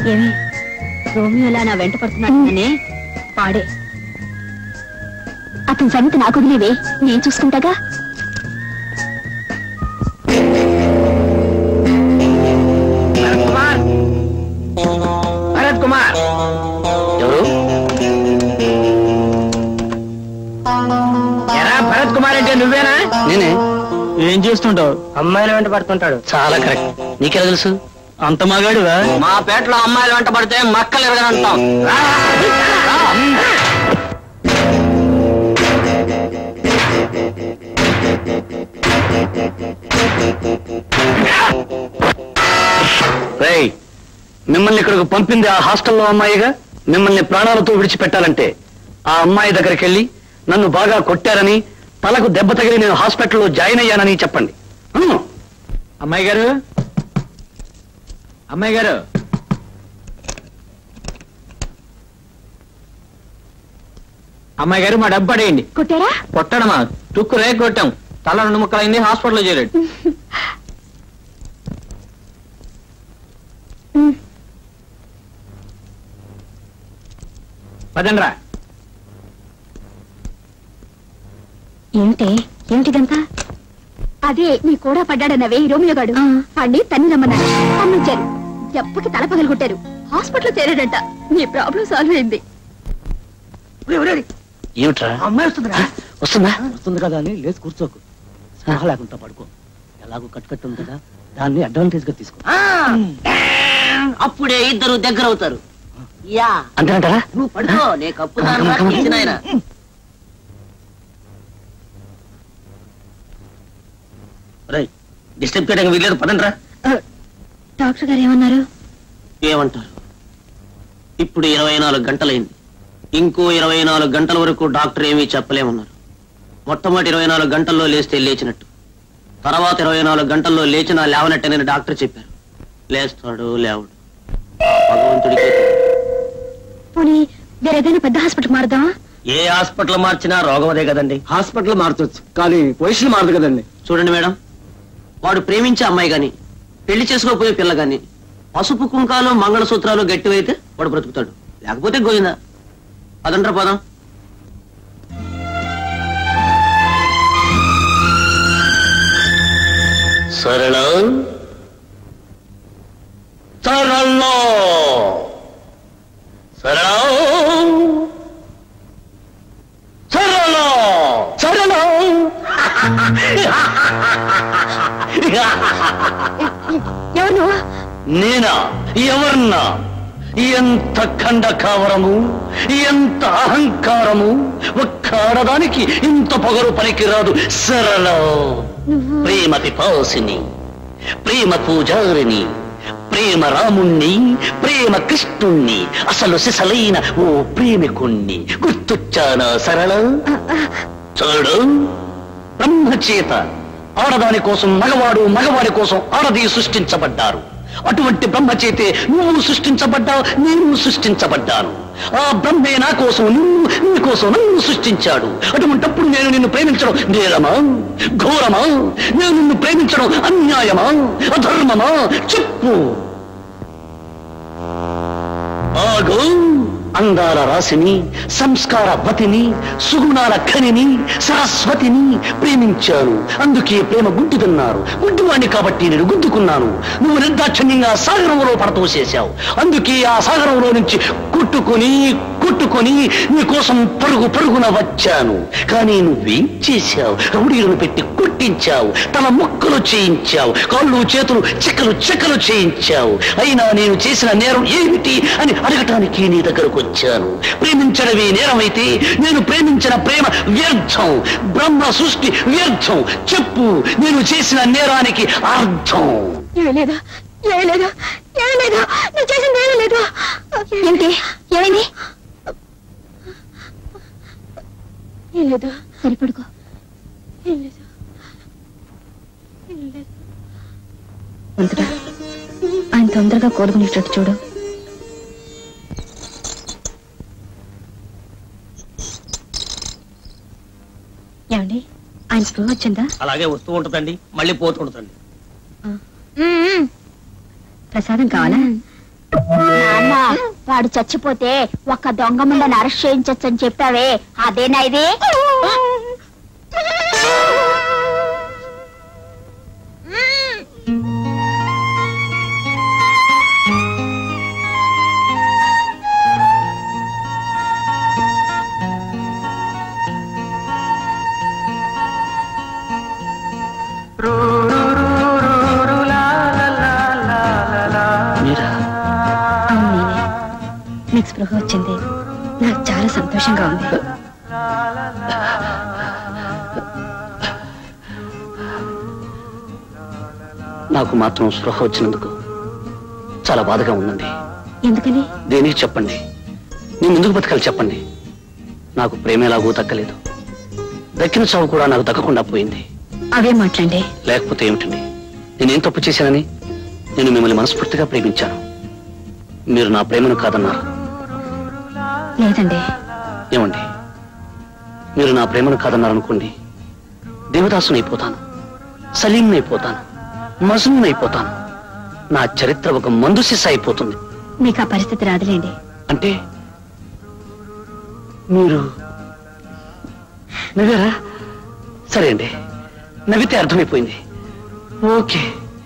ఏమి రోమియోలా నా వెంట పడుతున్నాడనే పాడే అతని సంగతి నాకు వదిలేవే నేను చూసుకుంటాగా భరత్ కుమార్ భరత్ కుమార్ ఎవరు ఎరా భరత్ కుమార్ అంటే నువ్వేనా నేనే ఏం చేస్తుంటావు అమ్మాయిల వెంట పడుతుంటాడు చాలా కరెక్ట్ నీకెలా తెలుసు అంత మగాడువా మా పేటలో అమ్మాయిలు వెంట పడితే మక్కలు ఎరగనంటాం రేయ్ మిమ్మల్ని ఇక్కడికి పంపింది ఆ హాస్టల్లో అమ్మాయిగా మిమ్మల్ని ప్రాణాలతో విడిచిపెట్టాలంటే ఆ అమ్మాయి దగ్గరికి వెళ్ళి నన్ను బాగా కొట్టారని తలకు దెబ్బ తగిలి నేను హాస్పిటల్లో జాయిన్ అయ్యానని చెప్పండి హ్మ్. అమ్మాయి గారు అమ్మాయి గారు అమ్మాయి గారు మా డబ్బు పడేయండి కొట్టారా కొట్టడమా తుక్కు రేక్ కొట్టాం తల రెండు ముక్కలైంది హాస్పిటల్లో చేరాడు ఉమ్, పదండ్రా ఏమిటే ఏమిటిదంతా అదే నీ కూడా పడ్డాడన్నవే ఈ రోమియో గాడు పండి తన్ని రమ్మన్నాడు పంపించారు ఎప్పకి తల పగలు కొట్టారు హాస్పిటల్ చేరాడంట నీ ప్రాబ్లం సాల్వ్ అయింది ఏమిట్రా అమ్మాయి వస్తుందిరా వస్తుందా వస్తుంది కదా అని లేచి కూర్చోకు స్పృహ లేకుండా పడుకో ఎలాగో కట్ కట్ ఉంది కదా దాన్ని అడ్వాంటేజ్ గా తీసుకో అప్పుడే ఇద్దరు దగ్గర అవుతారు యా అంతేనంటారా నువ్వు పడుకో నే కప్పు దాని కమ్, కమ్, కమ్. ఇచ్చిన ఆయన డిస్టర్బ్ చేయడానికి వీల్లేదు పదండ్రా డాక్టర్ గారు ఏమన్నారు ఏమంటారు ఇప్పుడు ఇరవై నాలుగు గంటలైంది ఇంకో ఇరవై నాలుగు గంటల వరకు డాక్టర్ ఏమీ చెప్పలేమన్నారు మొట్టమొదటి ఇరవై నాలుగు గంటల్లో లేస్తే లేచినట్టు తర్వాత ఇరవై నాలుగు గంటల్లో లేచినా లేవనట్టేనని డాక్టర్ చెప్పారు లేస్తాడు లేవడు ఆ భగవంతుడికి పోనీ వేరేదైనా పెద్ద హాస్పిటల్ మారుదామా ఏ హాస్పిటల్ మార్చినా రోగం అదే కదండి హాస్పిటల్ మారచొచ్చు కానీ పొజిషన్ మారదు కదండి చూడండి మేడం వాడు ప్రేమించే అమ్మాయి గాని పెళ్లి చేసుకోపోయే పిల్ల గాని పసుపు కుంకాలు మంగళసూత్రాలు గట్టివైతే వాడు బ్రతుకుతాడు లేకపోతే గోయిందా అదంటారా పదం సరళ సరళ సరళ సరళ సరళ ఎవరు నువ్వు నేనా ఎవరన్నా ఎంత ఖండ కావరము ఎంత అహంకారము ఒక్క ఆడదానికి ఇంత పొగరు పనికిరాదు సరళ ప్రేమ పిపాసిని ప్రేమ పూజారిని ప్రేమ రాముణ్ణి ప్రేమ కృష్ణుణ్ణి అసలు సిసలైన ఓ ప్రేమికుణ్ణి గుర్తొచ్చానా సరళ చూడు బ్రహ్మచేత ఆడదాని కోసం మగవాడు మగవాడి కోసం ఆడది సృష్టించబడ్డారు అటువంటి బ్రహ్మచేతే నువ్వు సృష్టించబడ్డావు నేను సృష్టించబడ్డాను ఆ బ్రహ్మే నా కోసం నువ్వు నీ కోసం నన్ను సృష్టించాడు అటువంటప్పుడు నేను నిన్ను ప్రేమించడం నేరమా ఘోరమా నేను నిన్ను ప్రేమించడం అన్యాయమా అధర్మమా చెప్పు ఆగు అందాల రాశిని సంస్కార వతిని సుగుణాల ఖనిని సరస్వతిని ప్రేమించాను అందుకే ప్రేమ గుడ్డిదన్నారు గుడ్డివాణ్ణి కాబట్టి నేను గుద్దుకున్నాను నువ్వు నిర్దాక్షిణ్యంగా సాగరంలో పడతోసేశావు అందుకే ఆ సాగరంలో నుంచి కొట్టుకొని కొట్టుకొని నీ కోసం పరుగు పరుగున వచ్చాను కానీ నువ్వేం చేశావు రౌడీలను పెట్టి కొట్టించావు తల ముక్కలు చేయించావు కాళ్ళు చేతులు చెక్కలు చెక్కలు చేయించావు అయినా నేను చేసిన నేరం ఏమిటి అని అడగటానికి నీ దగ్గరకు వచ్చాను ప్రేమించడమే నేరమైతే నేను ప్రేమించిన ప్రేమ వ్యర్థం బ్రహ్మ సృష్టి వ్యర్థం చెప్పు నేను చేసిన నేరానికి అర్థం ఏమీ లేదు ఏమీ లేదు ఏమీ లేదు నువ్వు చేసింది ఏమీ లేదు ఏమిటి ఏమైంది ఏం లేదు సరిపడుకో ఏం లేదు ఏం లేదు అంతటా ఆయన తొందరగా కోలుకునేటట్టు చూడు ఏమండి ఆయన స్పృహ వచ్చిందా అలాగే వస్తూ ఉంటుందండి మళ్ళీ పోతుంటుందండి ప్రసాదం కావాలా నాన్న వాడు చచ్చిపోతే ఒక్క దొంగ ముండని అరెస్ట్ చేయించొచ్చని చెప్పావే అదేనా ఇది మీరా అవును నేనే మీకు స్పృహ వచ్చింది నాకు చాలా సంతోషంగా ఉంది నాకు మాత్రం స్పృహ వచ్చినందుకు చాలా బాధగా ఉందండి ఎందుకని దేనికి చెప్పండి నేను ఎందుకు బతకాలి చెప్పండి నాకు ప్రేమ ఎలాగూ దక్కలేదు దక్కిన చావు కూడా నాకు దక్కకుండా పోయింది అవే మాట్లాడండి లేకపోతే ఏమిటండి నేనేం తప్పు చేశానని నేను మిమ్మల్ని మనస్ఫూర్తిగా ప్రేమించాను మీరు నా ప్రేమను కాదన్నారు లేదండి ఏమండి మీరు నా ప్రేమను కాదన్నారనుకోండి దేవదాసునైపోతాను సలీంనైపోతాను మజునైపోతాను నా చరిత్ర ఒక మందు సిస్స అయిపోతుంది మీకు ఆ పరిస్థితి రాదులేండి అంటే మీరు నవ్వారా సరే అండి నవ్వితే అర్థమైపోయింది ఓకే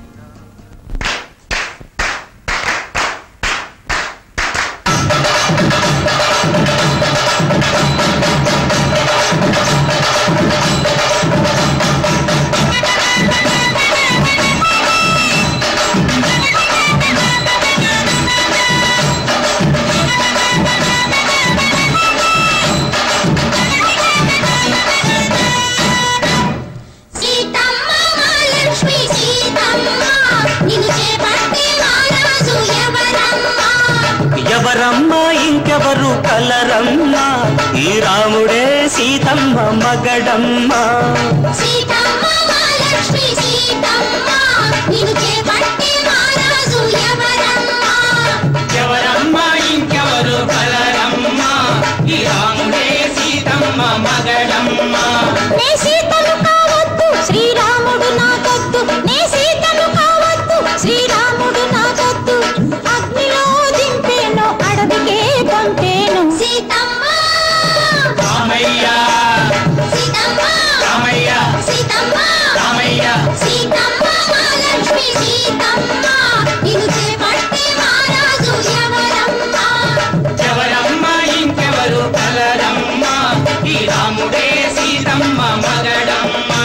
సీతమ్మ మహాలక్ష్మి సీతమ్మ నిన్ను చేపట్టి మహారాజు ఎవరమ్మా ఎవరమ్మా ఇంకెవరు కలరమ్మా ఈ రాముడే సీతమ్మ మగడమ్మా సీతమ్మ మహాలక్ష్మి సీతమ్మ నిన్ను చేపట్టి మహారాజు ఎవరమ్మా ఎవరమ్మా ఇంకెవరు కలరమ్మా ఈ రాముడే సీతమ్మ మగడమ్మా నే సీతను కావద్దు శ్రీరాముడు నాకొద్దు నే సీతను కావద్దు శ్రీరాముడు నాకొద్దు అగ్నిలో దింపేను అడవికే పంపేను సీతమ్మ రామయ్య సీతమ్మ రామయ్య సీతమ్మ రామయ్య సీతమ్మ మహాలక్ష్మి సీతమ్మ నిన్ను చేపట్టి మహారాజు ఎవరమ్మా ఎవరమ్మా ఇంకెవరు కలరమ్మా ఈ రాముడే సీతమ్మ మగడమ్మా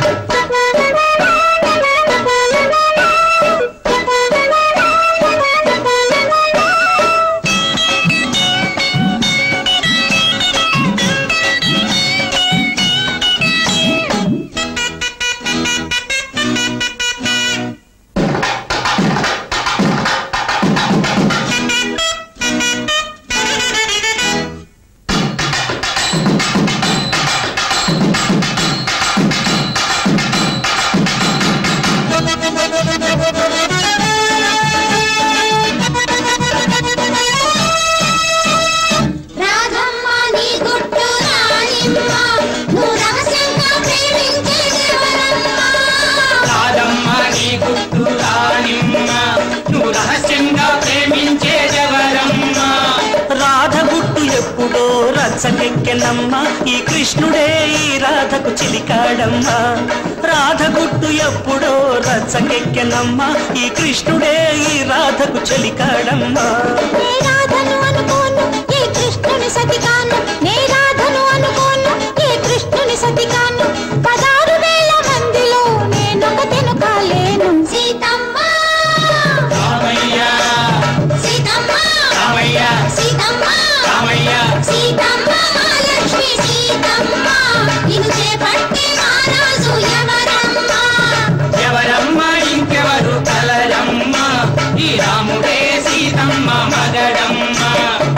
రాధమ్మ నీ గుట్టు రాణిమ్మ నువ్వు రహస్యంగా ప్రేమించే ఎవరమ్మా రాధమ్మ నీ గుట్టు రానిమ్మ నువ్వు రహస్యంగా ప్రేమించేదెవరమ్మా రాధ గుట్టు ఎప్పుడో రచ్చకెక్కెనమ్మ ఈ కృష్ణుడే ఈ రాధకు చిలికాడమ్మా రాధ గుట్టు ఎప్పుడో రచ్చకెక్కెనమ్మ ఈ కృష్ణుడే ఈ రాధకు చెలికాడమ్మా నే రాధను అనుకోను ఏ కృష్ణుని సతికాను నే రాధను అనుకోను ఏ కృష్ణుని సతికాను పదారు వేల మందిలో నేనొకతెను కాలేను సీతమ్మ రామయ్య సీతమ్మ రామయ్య సీతమ్మ రామయ్య సీతమ్మ మహాలక్ష్మి సీతమ్మ నిన్ను చేపట్టి మహారాజు ఎవరమ్మా ఎవరమ్మా ఇంకెవరు కలరమ్మా ఈ రాముడే సీతమ్మ మగడమ్మా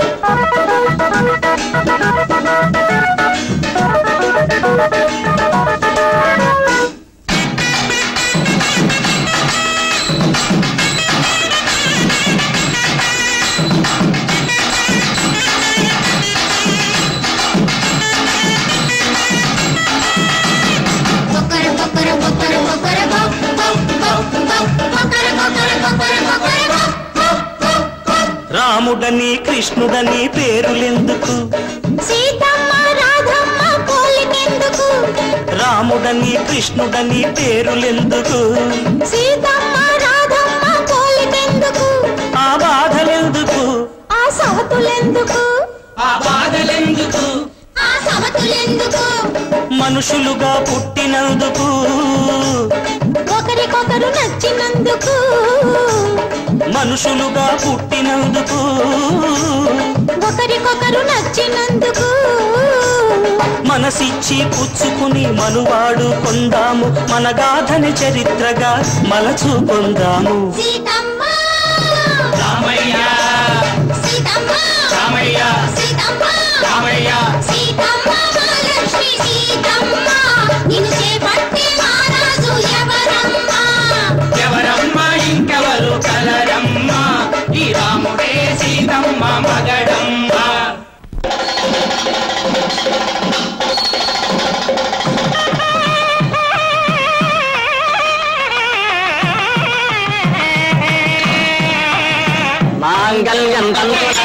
కొక్కర కొక్కర కొక్కర కొక్కర కొ కొ కొ కొ కొక్కర కొక్కర కొక్కర కొక్కర కొ కొ కొ కొ రాముడని కృష్ణుడని పేరులెందుకు సీతమ్మ రాధమ్మ పోలికెందుకు రాముడని కృష్ణుడని పేరులెందుకు సీతమ్మ రాధమ్మ పోలికెందుకు ఆ బాధలెందుకు ఆ సవతులెందుకు ఆ బాధలెందుకు ఆ సవతులెందుకు మనుషులుగా పుట్టినందుకు ఒకరికొకరు నచ్చినందుకు మనుషులుగా పుట్టినందుకు ఒకరికొకరు నచ్చినందుకు మనసిచ్చి పుచ్చుకుని మనువాడు కొందాము మన గాథని చరిత్రగా మలచుకుందాము సీతమ్మ రామయ్య సీతమ్మ రామయ్య సీతమ్మ రామయ్య సీతమ్మ మహాలక్ష్మి సీతమ్మ నిన్ను చేపట్టే మహారాజు ఎవరమ్మా ఎవరమ్మ ఇంకెవరు కలరమ్మ ఈ రాముడే సీతమ్మ మగడమ్మ మాంగళ్యం తంతునా